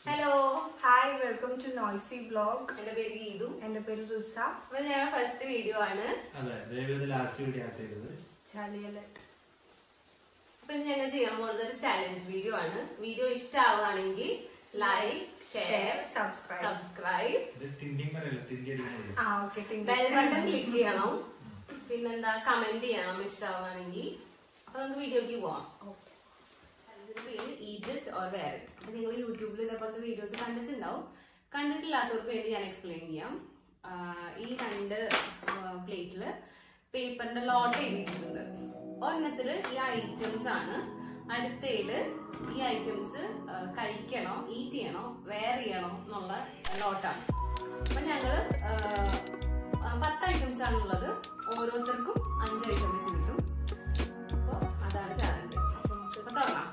Hello hi welcome to noisy blog എന്റെ പേര് ഗീതു എൻ്റെ പേര് റുസ അപ്പൊ ഞങ്ങളുടെ ഫസ്റ്റ് വീഡിയോ ആണ് അതെ ദയവേത് ലാസ്റ്റ് വീഡിയോ ആക്ട് ചെയ്തത് ചാലിയലട്ട് അപ്പൊ ഇന്ന് ഞങ്ങൾ ചെയ്യാൻ പോകുന്നത് ഒരു ചാലഞ്ച് വീഡിയോ ആണ് വീഡിയോ ഇഷ്ടമാവുകയാണെങ്കിൽ ലൈക്ക് ഷെയർ സബ്സ്ക്രൈബ് സബ്സ്ക്രൈബ് ഇത് ടിൻഡിങ് പറയല്ല ടിൻഡി അടിക്കുന്നുള്ളൂ ആ ഓക്കെ ബെൽ ബട്ടൺ ക്ലിക്ക് ചെയ്യണം പിന്നെന്താ കമന്റ് ചെയ്യണം ഇഷ്ടമാവുകയാണെങ്കിൽ അപ്പൊ നമുക്ക് വീഡിയോക്ക് പോവാം ഇതിന്റെ പേര് eat it or wear it അപ്പൊ നിങ്ങൾ യൂട്യൂബിൽ ഇതേപോലത്തെ വീഡിയോസ് കണ്ടിട്ടുണ്ടാവും കണ്ടിട്ടില്ലാത്തവർക്ക് വേണ്ടി ഞാൻ എക്സ്പ്ലെയിൻ ചെയ്യാം ആഹ് ഈ രണ്ട് പ്ലേറ്റില് പേപ്പറിന്റെ ലോട്ട് എഴുതിയിട്ടുണ്ട് ഒരെണ്ണത്തില് ഈ ഐറ്റംസ് ആണ് അടുത്തയില് ഈ ഐറ്റംസ് കഴിക്കണോ ഈറ്റ് ചെയ്യണോ വെയർ ചെയ്യണോ എന്നുള്ള ലോട്ടാണ് അപ്പൊ ഞങ്ങള് ആഹ്, ആ, പത്ത് ഐറ്റംസ് ആണുള്ളത് ഓരോരുത്തർക്കും അഞ്ച് ഐറ്റം വെച്ച് കിട്ടും അപ്പൊ അതാണ് ചാലഞ്ച് അപ്പൊ നമുക്ക് ഇപ്പൊ തുടങ്ങാം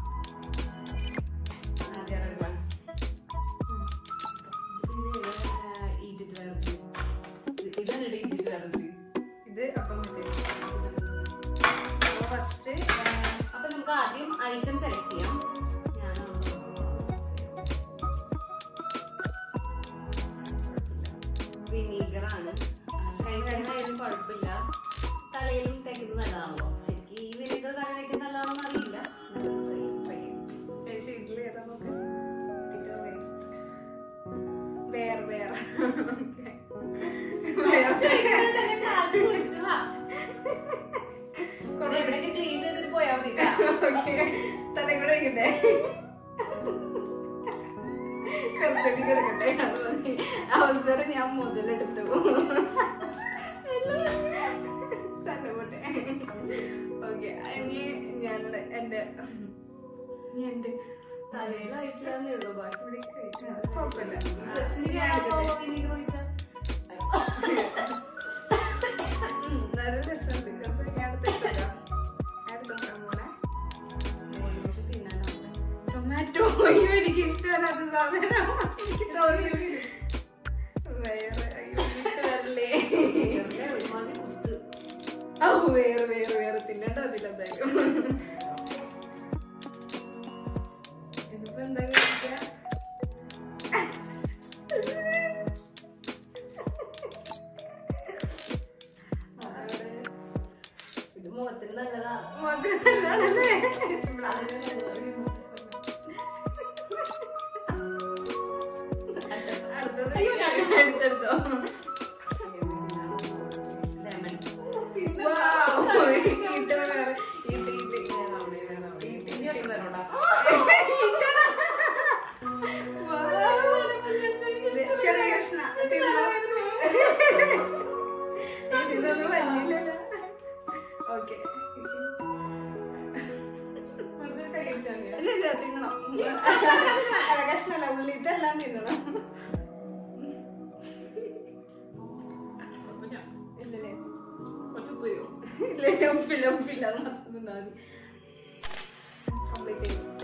ആദ്യം ആരാണ്? ഇത് ഏതാ, ഈറ്റിട്ട് വേർതി. ഇത് ഇതാണ് ഇവിടെ ഈറ്റിട്ട് വേർതി. ഇത് അപ്പം ഫസ്റ്റ് അപ്പൊ നമുക്ക് ആദ്യം ഐറ്റം സെലക്ട് ചെയ്യാം ഞാൻ വിനീഗർ ആണ് കഴിഞ്ഞാലും കുഴപ്പമില്ല തലയിലും തേക്കുന്നത് നല്ലതാണല്ലോ ശരിക്കും ഈ വിനീഗർ തല തേക്കുന്നത് നല്ലതാണെന്ന് അറിയില്ല ട്രൈ ചെയ്യാം ഇതിൽ ഏതാ നോക്ക് വേർ വേർ എവിടെയൊക്കെ ക്ലീൻ ചെയ്തിട്ട് പോയാൽ മതി ട്ടാ. തല കൂടെ വയ്ക്കണ്ടേ കുറച്ചൊക്കെ കിടക്കട്ടെ അത് മതി. അവസരം ഞാൻ മുതലെടുത്തു സ്ഥലപോട്ടെ ഓക്കെ ഇനി ഞാനുടെ എന്റെ ഇനി എന്റെ തലയിലായിട്ടില്ലാന്നേ ഉള്ളൂ ബാക്കി ഇവിടെ കഴിക്കാം. കുഴപ്പമില്ല ഡ്രസ്സിന് ഞാൻ കാണാമോ എടുക്കട്ടെ. വിനീഗർ ഒഴിച്ചാ? ഉം, നല്ല രസമുണ്ട് അപ്പൊ ഞാൻ എടുത്തിട്ടാ എടുത്തോക്കാൻ പോണേ മോളിലോട്ട് തിന്നാനാണ്. ടൊമാറ്റോ അയ്യോ എനിക്ക് ഇഷ്ടമല്ലാത്ത സാധനം എനിക്ക് തോന്നി വേറെ അയ്യോ വീട്ട് വരല്ലേ വെറുതെ ഒരുമാതിരി കുത്ത്. ഓ വേറെ വേറെ വേറെ തിന്നണ്ട അതില്ല എന്തായാലും ഇതിപ്പോ എന്താ കഴിക്കുക അവിടെ ഇത് മുഖത്തിന് നല്ലതാ മധുരമല്ലാണല്ലേ? അതിന് അടുത്തത് അയ്യോ, ഞാൻ എടുത്തെടുത്തോ ലെമൺ. Wow. ഇത് വേറെ. ഇത് ഇത് ഇനി ഒരെണ്ണം തരണോടാ. ചെറിയ കഷ്ണം തിന്നോ ഇതൊന്നും വന്നില്ലല്ലോ ഓക്കെ വെറുതെ കൈ വെച്ചാ മതി. ഇല്ല ഇല്ല തിന്നണം അല്ല കഷ്ണല്ല ഉള്ളി ഇതെല്ലാം തിന്നണം അപ്പൊ ഞാൻ ഇല്ലല്ലേ കുറച്ച് പോയോ ഇല്ല ഇല്ല, ഉപ്പില്ല ഉപ്പില്ല അത് മാത്രം തിന്നാ മതി കംപ്ലീറ്റ് ചെയ്തു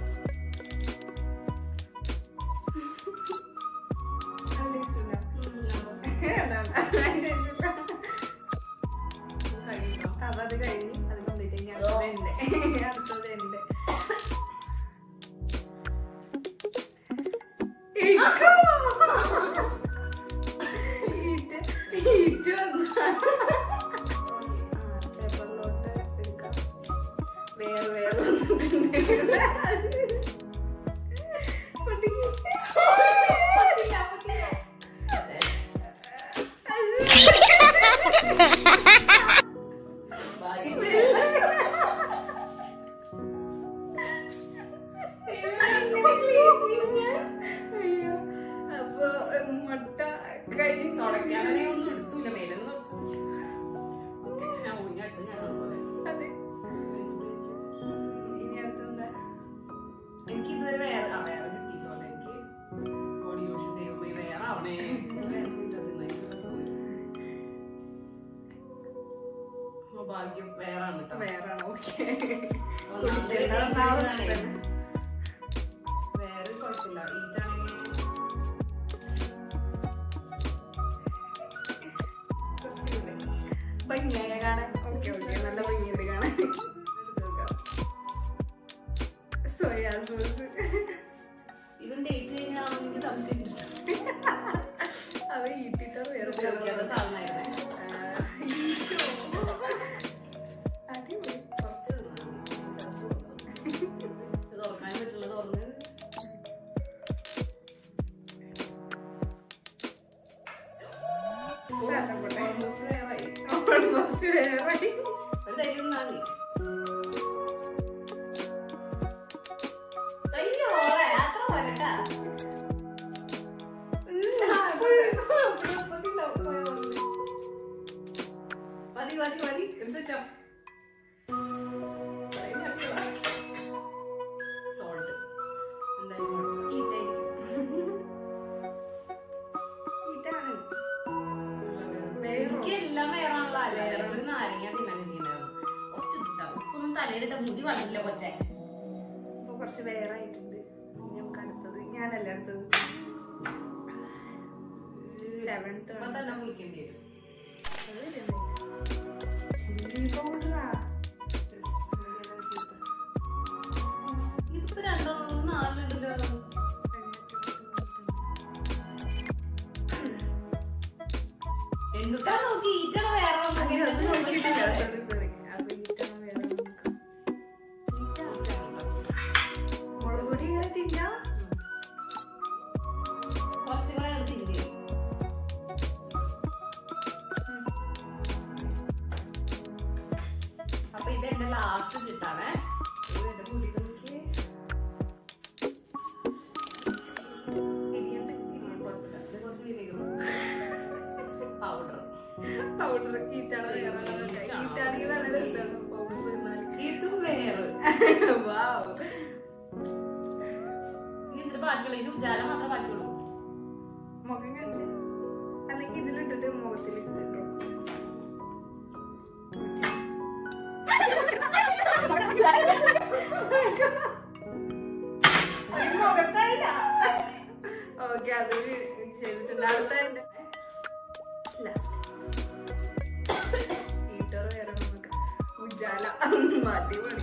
അത് taste ഇല്ല. അതാണ്. അതിന്റെ taste ഇല്ല. കഴിക്കാം അപ്പൊ അത് കഴിഞ്ഞ് അത് കംപ്ലീറ്റ് കഴിഞ്ഞ് അടുത്തത് എന്റെ അടുത്തത് എന്റെ ഇക്കോ. ഈറ്റ് ഈറ്റ് വന്നാ. ആ, പേപ്പറിലോട്ട് എടുക്കാം. വേറെ വേറെ വന്നിട്ടുണ്ട്. പൊട്ടിക്ക്. അയ്യോ. അപ്പൊ ഉം, മുട്ട കഴിഞ്ഞ് തുടക്കാനെ ഒന്നും എടുത്തൂല മേലെന്ന് കുറച്ചു ഓക്കെ ഞാൻ ഊഞ്ഞ അടുത്ത് ഞാനാണ് പോലെ അതെ. ഇനി അടുത്തെന്താ? എനിക്ക് ഇതുവരെ വേറെ ആ, വേറെ കിട്ടിയില്ലോ എനിക്ക് ബോഡി ലോഷൻ ദൈവമേ വേറെ ആവണേ വേറെ കിട്ടത്തില്ല. എനിക്ക് ഓ, ഭാഗ്യം വേറെ ആണ് കേട്ടോ വേറാണ് ഓക്കെ ഒന്നാമത് കുടിക്കേണ്ട ഇതാണേ. വേറെ കുഴപ്പമില്ല ഈറ്റാണെങ്കിൽ ഭംഗിയായ കാണാൻ ഓക്കെ ഓക്കെ നല്ല ഭംഗിയുണ്ട് കാണാൻ സോയാ സോസ് ഇവൻ ഡേറ്റ് കഴിഞ്ഞാൽ സാധനപ്പെട്ടെ. Almost വേറായി Almost വേറായി. ഒരു ധൈര്യം നന്ദി അയ്യോ മോളെ അത്ര വരട്ടാ മതി മതി മതി എടുത്തോ സോൾട്ട് എന്തായാലും ഇതായിരിക്കും. ഇതാണ്. വേറോ? എനിക്ക് എല്ലാം വേറാണല്ലോ അല്ലേ ഒരു നാരങ്ങ തിന്നാൻ കിട്ടിയിട്ടുണ്ടാവും കുറച്ച് ഇട്ടാവും ഉപ്പൊന്നും തലയിലിട്ട മുടി വളരില്ല കൊച്ചേ ഇപ്പൊ കുറച്ച് വേറായിട്ടുണ്ട് ഇനി നമുക്ക് അടുത്തത് ഞാനല്ലേ അടുത്തത് സെവൻത്ത് ഇപ്പൊ തന്നെ കുളിക്കേണ്ടി വരും ഇതിപ്പോ രണ്ടെണ്ണം നാലെണ്ണല്ലോ എന്തുട്ടാ നോക്കി ഈച്ചറ വേറെ മുളക് പൊടി ഇങ്ങനെ തിന്നാ കുറച്ചുകൂടെ തിരികെ അപ്പൊ ഇത് എന്റെ ലാസ്റ്റ് ചിട്ടാണേ ഇത് എന്റെ മുടിക്ക് നോക്കിയേ ഇരിയുണ്ട് കുഴപ്പമില്ല ഇത് കുറച്ച് വിലയും പൗഡർ പൗഡർ ഈറ്റാണ് ഈറ്റാണെങ്കിൽ നല്ല രസമാണ് പൗഡർ തിന്നാല് ഇതും വേറെ വാവ് ഇനി ഇതിന് ബാക്കിയുള്ള ഇതിന് ഉജാല മാത്രമേ ബാക്കിയുള്ളൂ മുഖം കാണിച്ച് അല്ലെങ്കിൽ ഇതിലിട്ടിട്ട് മുഖത്തിൽ ഇട്ടിട്ടോ മുഖത്തല്ല ഓക്കെ അത് ചെയ്തിട്ടുണ്ട് അടുത്ത ലാസ്റ്റ് ഹീറ്റർ വേറെ നമുക്ക് ഉജാല മാറ്റി പണി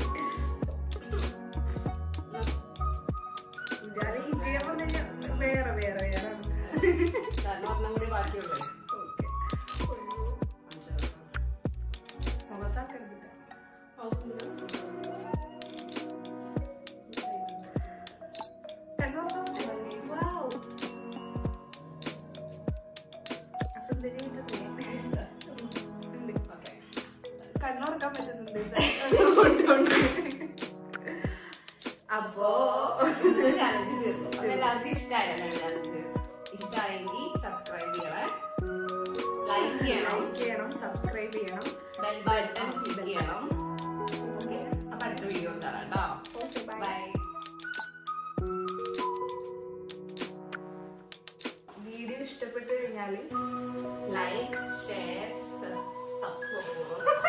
ഉജാല ഈ ചെയ്യാൻ വന്നു വേറെ വേറെ വേറെ കാരണം ഒന്നും കൂടി ബാക്കിയുള്ളൂ ഓക്കെ മുഖത്താക്കരുത് കണ്ണോർക്കാൻ പറ്റുന്നുണ്ട് അപ്പോ ചലഞ്ച് തീർന്നു അപ്പൊ എല്ലാവർക്കും ഇഷ്ടമായല്ലോ ചലഞ്ച് ഇഷ്ടമായെങ്കിൽ സബ്സ്ക്രൈബ് ചെയ്യണം ലൈക്ക് ചെയ്യണം ലൈക്ക് ചെയ്യണം സബ്സ്ക്രൈബ് ചെയ്യണം ബെൽ ബട്ടൺ ക്ലിക്ക് ചെയ്യണം ഓക്കെ അപ്പൊ അടുത്ത വീഡിയോ തരാം കേട്ടോ ഓക്കെ ബൈ ബൈ വീഡിയോ ഇഷ്ടപ്പെട്ട് കഴിഞ്ഞാൽ ലൈക്ക് ഷെയർ സബ്സ്ക്രൈബ്